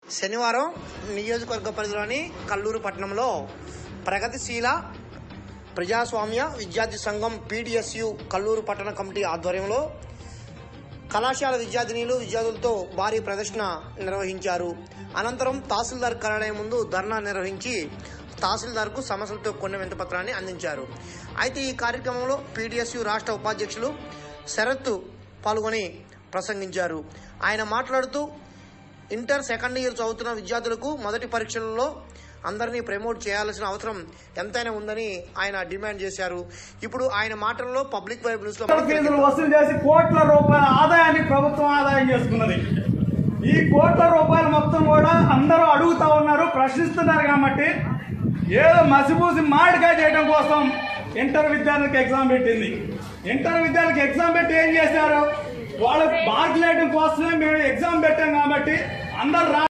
శనివారం నియోజకవర్గ పరిధిలోని కల్లూరు పట్టణంలో ప్రగతిశీల ప్రజాస్వామ్య విద్యార్థి సంఘం పీడిఎస్యు కల్లూరు పట్టణ కమిటీ ఆధ్వర్యంలో కళాశాల విద్యార్థినీలు విద్యార్థులతో భారీ ప్రదర్శన నిర్వహించారు అనంతరం తహసీల్దార్ కార్యాలయం ముందు ధర్నా నిర్వహించి తహసీల్దార్కు సమస్యలతో కొన్ని వింతపత్రాన్ని అందించారు అయితే ఈ కార్యక్రమంలో పీడిఎస్యు రాష్ట్ర ఉపాధ్యక్షులు శరత్ పాల్గొని ప్రసంగించారు ఆయన మాట్లాడుతూ ఇంటర్ సెకండ్ ఇయర్ చదువుతున్న విద్యార్థులకు మొదటి పరీక్షలలో అందరినీ ప్రమోట్ చేయాల్సిన అవసరం ఎంతైనా ఉందని ఆయన డిమాండ్ చేశారు ఇప్పుడు ఆయన మాటల్లో పబ్లిక్ బైబిల్స్ లో ఫీజులు వసూలు చేసి కోట్ల రూపాయల ఆదాయాన్ని ప్రభుత్వం ఆదాయం చేసుకున్నది ఈ కోట్ల రూపాయలు మొత్తం కూడా అందరూ అడుగుతా ఉన్నారు ప్రశ్నిస్తున్నారు కాబట్టి ఏదో మసిపూసి మాడికాయ చేయడం కోసం ఇంటర్ విద్యార్థులకు ఎగ్జామ్ పెట్టింది ఇంటర్ విద్యార్థులకు ఎగ్జామ్ పెట్టి ఏం చేశారు వాళ్ళకి మార్కులు వేయడం కోసమే మేము ఎగ్జామ్ పెట్టాం కాబట్టి అందరు రా